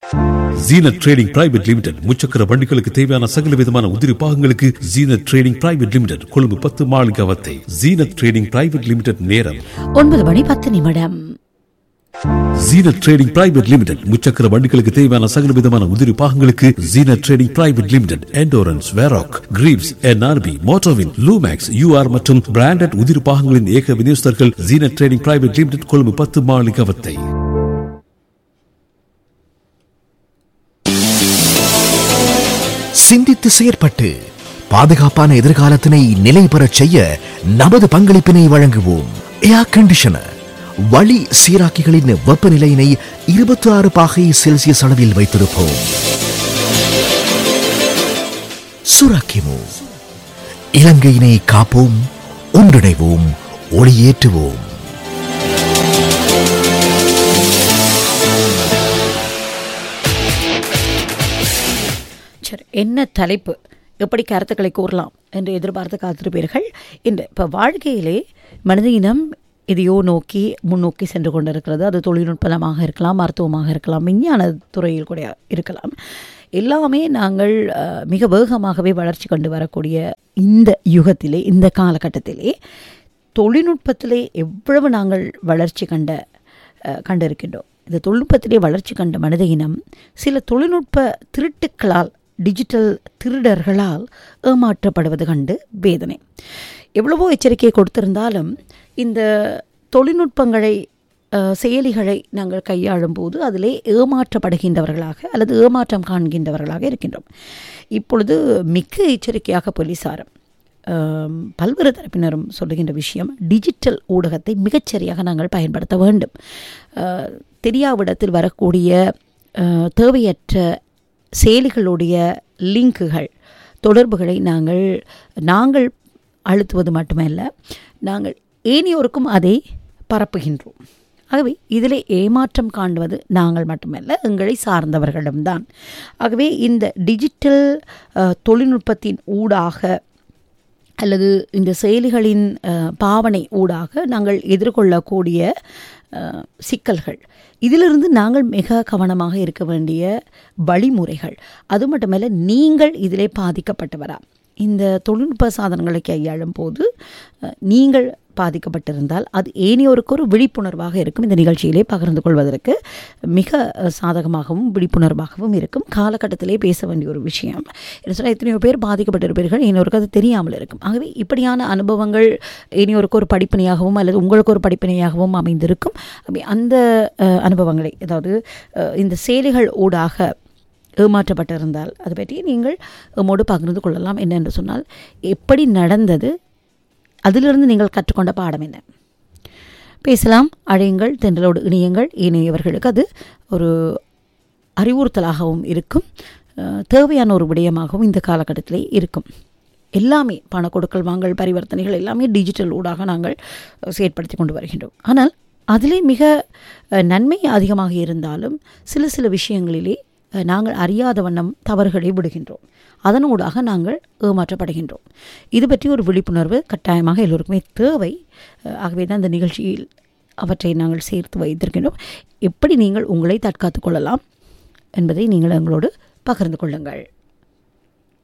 Zeenat trading private limited முச்சக்கர வண்டிகளுக்கு தேவையான சகல விதமான உதிரி பாகங்களுக்கு Zeenath trading private limited Colombo பத்து Maligawatte Zeenath trading private limited நேரம் ஒன்பது மணி பத்து நிமிடம் ஜீனத் ட்ரேடிங் பிரைவேட் லிமிடெட் முச்சக்கர வண்டிகளுக்கு தேவையான சகல விதமான உதிரி பாகங்களுக்கு Zeenath trading private limited endurance Varroc Greaves NRB மோட்டோவின் லூமேக்ஸ் யூஆர் மற்றும் பிராண்டட் உதிரி பாகங்களின் ஏக விநியோகஸ்தர்கள் Zeenath trading private limited Colombo பத்து மாளிகவத்தை சிந்தித்து செயற்பட்டு பாதுகாப்பான எதிர்காலத்தினை நிலை பெறச் செய்ய நமது பங்களிப்பினை வழங்குவோம் ஏர் கண்டிஷனர் வழி சீராக்கிகளின் வெப்பநிலையினை இருபத்தி ஆறு பாகை செல்சியஸ் அளவில் வைத்திருப்போம் சுராக்கிமோ இலங்கையினை காப்போம் ஒன்றிணைவோம் ஒளியேற்றுவோம் சரி என்ன தலைப்பு எப்படி கருத்துக்களை கூறலாம் என்று எதிர்பார்த்து காத்திருப்பீர்கள் இந்த இப்போ வாழ்க்கையிலே மனித இனம் எதையோ நோக்கி முன்னோக்கி சென்று கொண்டிருக்கிறது அது தொழில்நுட்பமாக இருக்கலாம் மருத்துவமாக இருக்கலாம் விஞ்ஞான துறையில் கூட இருக்கலாம் எல்லாமே நாங்கள் அஹ், மிக வேகமாகவே வளர்ச்சி கண்டு வரக்கூடிய இந்த யுகத்திலே இந்த காலகட்டத்திலே தொழில்நுட்பத்திலே எவ்வளவு நாங்கள் வளர்ச்சி கண்ட அஹ், கண்டிருக்கின்றோம் இந்த தொழில்நுட்பத்திலே வளர்ச்சி கண்ட மனித இனம் சில தொழில்நுட்ப திருட்டுக்களால் டிஜிட்டல் திருடர்களால் ஏமாற்றப்படுவது கண்டு வேதனை எவ்வளவோ எச்சரிக்கையை கொடுத்திருந்தாலும் இந்த தொழில்நுட்பங்களை அஹ், செயலிகளை நாங்கள் கையாளும் போது அதிலே ஏமாற்றப்படுகின்றவர்களாக அல்லது ஏமாற்றம் காண்கின்றவர்களாக இருக்கின்றோம் இப்பொழுது மிக்க எச்சரிக்கையாக போலீசாரும் ஆம், பல்வேறு தரப்பினரும் சொல்லுகின்ற விஷயம் டிஜிட்டல் ஊடகத்தை மிகச்சரியாக நாங்கள் பயன்படுத்த வேண்டும் அஹ், தெரியாவிடத்தில் வரக்கூடிய அஹ், தேவையற்ற செயலிகளுடைய லிங்குகள் தொடர்புகளை நாங்கள் நாங்கள் அழுத்துவது மட்டுமல்ல நாங்கள் ஏனையோருக்கும் அதை பரப்புகின்றோம் ஆகவே இதிலே ஏமாற்றம் காண்பது நாங்கள் மட்டுமல்ல எங்களை சார்ந்தவர்களிடம்தான் ஆகவே இந்த டிஜிட்டல் அஹ், தொழில்நுட்பத்தின் ஊடாக அல்லது இந்த செயலிகளின் அஹ், பாவனை ஊடாக நாங்கள் எதிர்கொள்ளக்கூடிய அஹ், சிக்கல்கள் இதிலிருந்து நாங்கள் மிக கவனமாக இருக்க வேண்டிய வழிமுறைகள் அது மட்டுமல்ல நீங்கள் இதிலே பாதிக்கப்பட்டவரா இந்த தொழில்நுட்ப சாதனங்களை கையாளும் போது அஹ், நீங்கள் பாதிக்கப்பட்டிருந்தால் அது ஏனையோருக்கு ஒரு விழிப்புணர்வாக இருக்கும் இந்த நிகழ்ச்சியிலே பகிர்ந்து கொள்வதற்கு மிக அஹ், சாதகமாகவும் விழிப்புணர்வாகவும் இருக்கும் காலகட்டத்திலே பேச வேண்டிய ஒரு விஷயம் என்ன சொன்னால் எத்தனையோ பேர் பாதிக்கப்பட்டிருப்பீர்கள் இன்னொருக்கு அது தெரியாமல் இருக்கும் ஆகவே இப்படியான அனுபவங்கள் இனியொருக்கு ஒரு படிப்பினையாகவும் அல்லது உங்களுக்கு ஒரு படிப்பினையாகவும் அமைந்திருக்கும் ஆகவே அந்த அஹ், அனுபவங்களை அதாவது அஹ், இந்த செயலிகள் ஊடாக ஏமாற்றப்பட்டிருந்தால் அதை பற்றி நீங்கள் எம்மோடு பகிர்ந்து கொள்ளலாம் என்னென்று சொன்னால் எப்படி நடந்தது அதிலிருந்து நீங்கள் கற்றுக்கொண்ட பாடம் என்ன பேசலாம் அழையுங்கள் தென்றலோடு இணையுங்கள் இணையவர்களுக்கு அது ஒரு அறிவுறுத்தலாகவும் இருக்கும் அஹ், தேவையான ஒரு விடயமாகவும் இந்த காலகட்டத்திலே இருக்கும் எல்லாமே பண கொடுக்கல் வாங்கல் பரிவர்த்தனைகள் எல்லாமே டிஜிட்டல் ஊடாக நாங்கள் செயற்படுத்தி கொண்டு வருகின்றோம் ஆனால் அதிலே மிக அஹ், நன்மை அதிகமாக இருந்தாலும் சில சில விஷயங்களிலே அஹ், நாங்கள் அறியாத வண்ணம் தவறுகளை விடுகின்றோம் அதனூடாக நாங்கள் ஏமாற்றப்படுகின்றோம் இது பற்றி ஒரு விழிப்புணர்வு கட்டாயமாக எல்லோருக்குமே தேவை அஹ், ஆகவே தான் இந்த நிகழ்ச்சியில் அவற்றை நாங்கள் சேர்த்து வைத்திருக்கின்றோம் எப்படி நீங்கள் உங்களை தற்காத்துக் கொள்ளலாம் என்பதை நீங்கள் எங்களோடு பகிர்ந்து கொள்ளுங்கள்